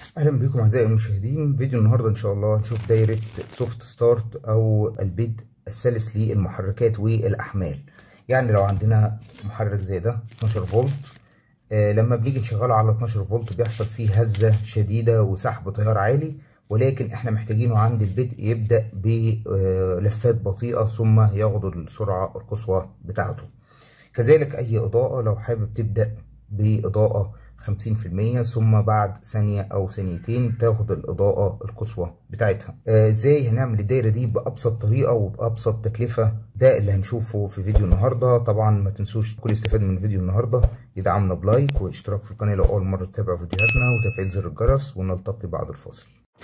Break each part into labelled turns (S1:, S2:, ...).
S1: اهلا بكم اعزائي المشاهدين فيديو النهارده ان شاء الله هنشوف دايره سوفت ستارت او البدء السلس للمحركات والاحمال يعني لو عندنا محرك زي ده 12 فولت آه لما بنيجي نشغله على 12 فولت بيحصل فيه هزه شديده وسحب تيار عالي ولكن احنا محتاجينه عند البدء يبدا بلفات بطيئه ثم ياخد السرعه القصوى بتاعته كذلك اي اضاءه لو حابب تبدا باضاءه 50% ثم بعد ثانية أو ثانيتين تاخد الإضاءة القصوى بتاعتها آه إزاي هنعمل الدايرة دي بأبسط طريقة وبأبسط تكلفة ده اللي هنشوفه في فيديو النهاردة طبعا ما تنسوش كل استفاد من فيديو النهاردة يدعمنا بلايك واشتراك في القناة لو أول مرة تتابع فيديوهاتنا وتفعيل زر الجرس ونلتقي بعد الفاصل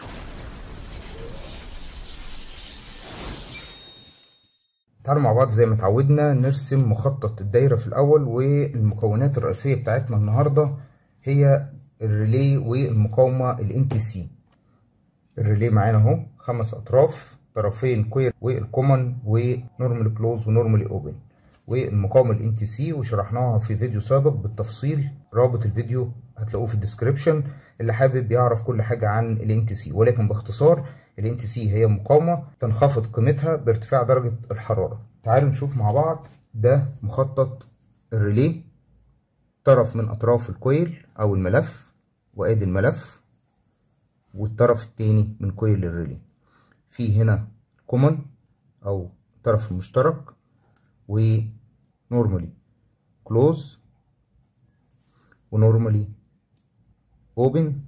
S1: تعالوا مع بعض زي ما اتعودنا نرسم مخطط الدايرة في الأول والمكونات الرئيسية بتاعتنا النهاردة هي الريلي والمقاومة ال NTC الريلي معانا اهو خمس أطراف طرفين كوير والكومن ونورمال كلوز ونورمالي اوبن والمقاومة ال NTC وشرحناها في فيديو سابق بالتفصيل رابط الفيديو هتلاقوه في الديسكريبشن اللي حابب يعرف كل حاجة عن ال NTC ولكن باختصار ال NTC هي مقاومة تنخفض قيمتها بارتفاع درجة الحرارة تعالوا نشوف مع بعض ده مخطط الريلي طرف من أطراف الكويل أو الملف وآدي الملف والطرف التاني من كويل الريلي في هنا كومن أو الطرف المشترك ونورمالي كلوز ونورمالي اوبن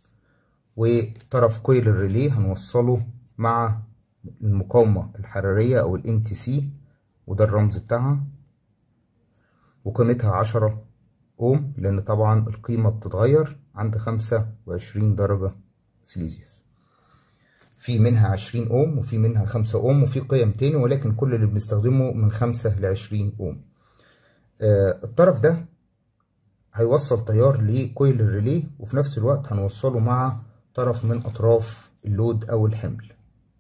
S1: وطرف كويل الريلي هنوصله مع المقاومة الحرارية أو ال NTC وده الرمز بتاعها وقيمتها عشرة أوم لأن طبعا القيمة بتتغير عند خمسة وعشرين درجة سيليزيوس في منها عشرين أوم وفي منها خمسة أوم وفي قيم تاني ولكن كل اللي بنستخدمه من خمسة لعشرين أوم آه الطرف ده هيوصل تيار لكويل الريلي وفي نفس الوقت هنوصله مع طرف من أطراف اللود أو الحمل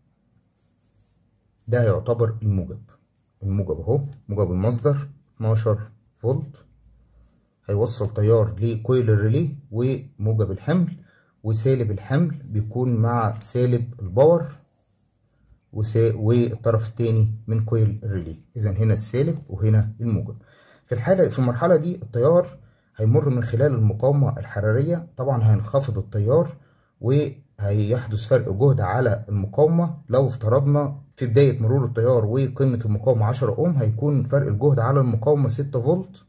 S1: ده يعتبر الموجب الموجب أهو موجب المصدر 12 فولت هيوصل تيار لكويل الريلي وموجب الحمل وسالب الحمل بيكون مع سالب الباور والطرف التاني من كويل الريلي إذا هنا السالب وهنا الموجب في الحالة في المرحلة دي التيار هيمر من خلال المقاومة الحرارية طبعا هينخفض التيار وهيحدث فرق جهد على المقاومة لو افترضنا في بداية مرور التيار وقيمة المقاومة 10 أوم هيكون فرق الجهد على المقاومة 6 فولت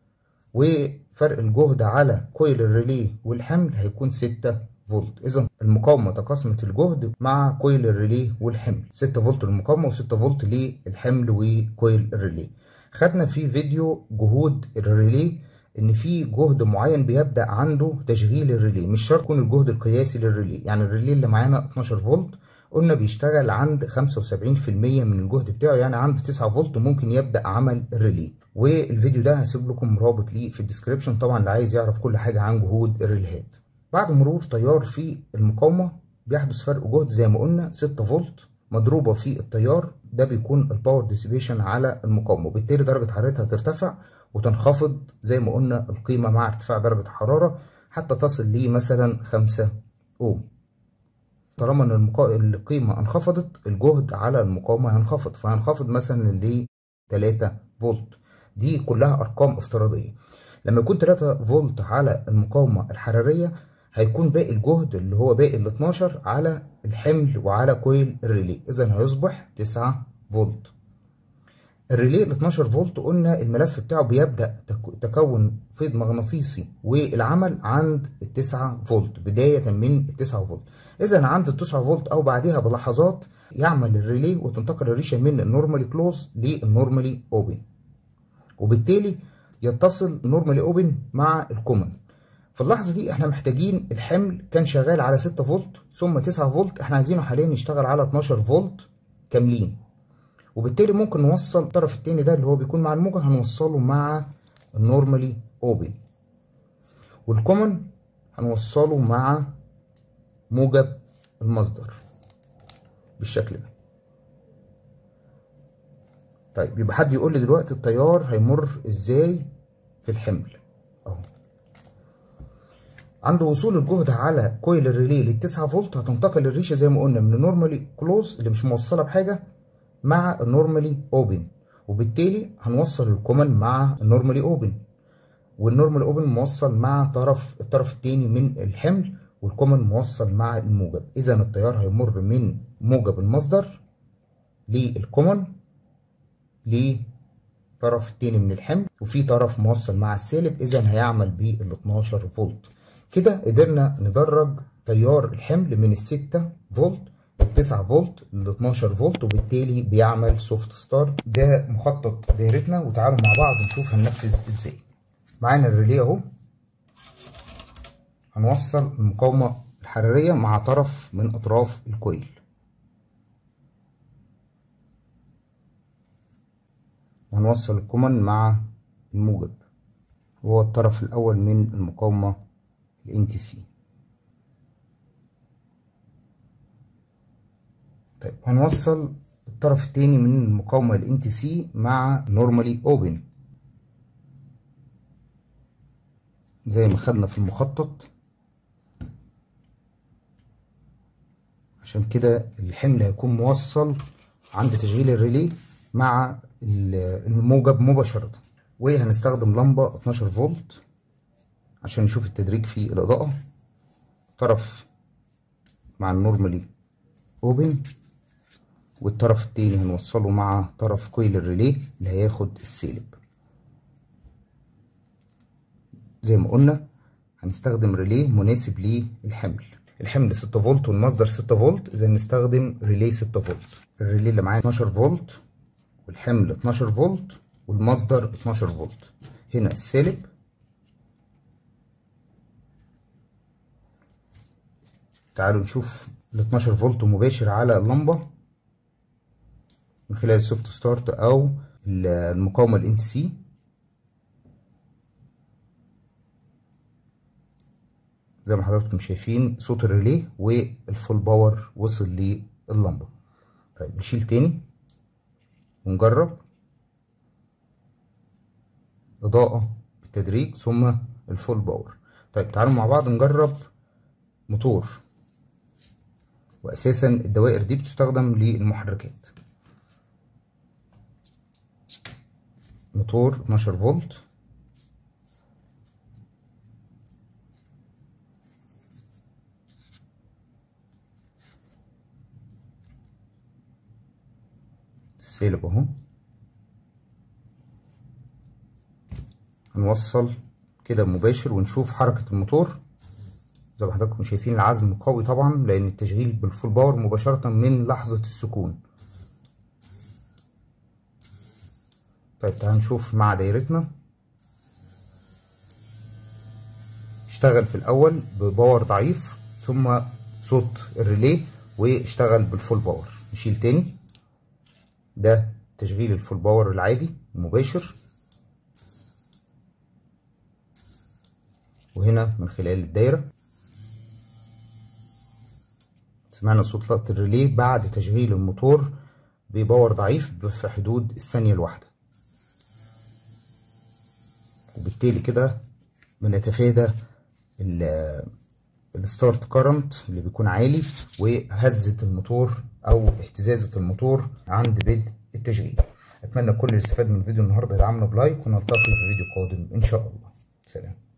S1: وفرق الجهد على كويل الريلي والحمل هيكون 6 فولت إذا المقاومة تقاسمت الجهد مع كويل الريلي والحمل 6 فولت للمقاومة و6 فولت للحمل وكويل الريلي خدنا في فيديو جهود الريلي ان في جهد معين بيبدا عنده تشغيل الريلي مش شرط يكون الجهد القياسي للريلي يعني الريلي اللي معانا 12 فولت قلنا بيشتغل عند 75% من الجهد بتاعه يعني عند 9 فولت ممكن يبدا عمل الريلي والفيديو ده هسيب لكم رابط ليه في الديسكريبشن طبعا اللي عايز يعرف كل حاجه عن جهود الريليهات بعد مرور تيار في المقاومه بيحدث فرق جهد زي ما قلنا 6 فولت مضروبه في التيار ده بيكون الباور ديسيبيشن على المقاومه وبالتالي درجه حرارتها ترتفع وتنخفض زي ما قلنا القيمة مع ارتفاع درجة الحرارة حتى تصل لمثلا خمسة أوم طالما ان المقا... القيمة انخفضت الجهد على المقاومة هينخفض فهنخفض مثلا ل 3 فولت دي كلها أرقام افتراضية لما يكون 3 فولت على المقاومة الحرارية هيكون باقي الجهد اللي هو باقي ال 12 على الحمل وعلى كويل الريلي إذا هيصبح 9 فولت الريلي ال 12 فولت قلنا الملف بتاعه بيبدا تكون فيض مغناطيسي والعمل عند ال 9 فولت بدايه من ال 9 فولت اذا عند ال 9 فولت او بعدها بلحظات يعمل الريلي وتنتقل الريشه من النورمالي كلوز للنورمالي اوبن وبالتالي يتصل النورمالي اوبن مع الكومن في اللحظه دي احنا محتاجين الحمل كان شغال على 6 فولت ثم 9 فولت احنا عايزينه حاليا يشتغل على 12 فولت كاملين وبالتالي ممكن نوصل الطرف التاني ده اللي هو بيكون مع الموجة هنوصله مع النورمالي اوبن والكومن هنوصله مع موجب المصدر بالشكل ده طيب يبقى حد يقول لي دلوقتي التيار هيمر ازاي في الحمل اهو عند وصول الجهد على كويل الريلي لل 9 فولت هتنتقل الريشه زي ما قلنا من النورمالي كلوز اللي مش موصله بحاجه مع النورمالي اوبن وبالتالي هنوصل الكومن مع النورمالي اوبن والنورمال اوبن موصل مع طرف الطرف الثاني من الحمل والكومن موصل مع الموجب اذا التيار هيمر من موجب المصدر للكومن لطرف الثاني من الحمل وفي طرف موصل مع السالب اذا هيعمل بال 12 فولت كده قدرنا ندرج تيار الحمل من ال 6 فولت ال 9 فولت ل 12 فولت وبالتالي بيعمل سوفت ستارت ده مخطط دايرتنا وتعالوا مع بعض نشوف هننفذ ازاي معانا الريلي اهو هنوصل المقاومة الحرارية مع طرف من أطراف الكويل وهنوصل الكومن مع الموجب وهو الطرف الأول من المقاومة ال NTC طيب هنوصل الطرف التاني من المقاومة ال NTC مع normally open زي ما خدنا في المخطط عشان كده الحمل هيكون موصل عند تشغيل الريلي مع الموجب مباشرة وهنستخدم لمبة 12 فولت عشان نشوف التدريج في الإضاءة طرف مع النورمالي اوبن والطرف التاني هنوصله مع طرف كويل الريلي اللي هياخد السالب زي ما قلنا هنستخدم ريلي مناسب للحمل الحمل 6 فولت والمصدر 6 فولت اذا نستخدم ريلي 6 فولت الريلي اللي معايا 12 فولت والحمل 12 فولت والمصدر 12 فولت هنا السالب تعالوا نشوف ال 12 فولت مباشر على اللمبه من خلال السوفت ستارت او المقاومه الان تي سي زي ما حضراتكم شايفين صوت الريلي والفول باور وصل لللمبه طيب نشيل تاني ونجرب اضاءه بالتدريج ثم الفول باور طيب تعالوا مع بعض نجرب موتور واساسا الدوائر دي بتستخدم للمحركات موتور 12 فولت السالب اهو هنوصل كده مباشر ونشوف حركة الموتور زي ما حضراتكم شايفين العزم قوي طبعا لان التشغيل بالفول باور مباشرة من لحظة السكون طيب تعال نشوف مع دايرتنا اشتغل في الاول بباور ضعيف ثم صوت الريلي واشتغل بالفول باور نشيل تاني ده تشغيل الفول باور العادي المباشر وهنا من خلال الدايرة سمعنا صوت لقطة الريلي بعد تشغيل الموتور بباور ضعيف في حدود الثانية الواحدة وبالتالي كده بنتفادى الستارت كارنت اللي بيكون عالي وهزة الموتور او اهتزازة الموتور عند بدء التشغيل اتمنى كل اللي استفاد من الفيديو النهارده يدعمنا بلايك ونلتقي في فيديو قادم ان شاء الله سلام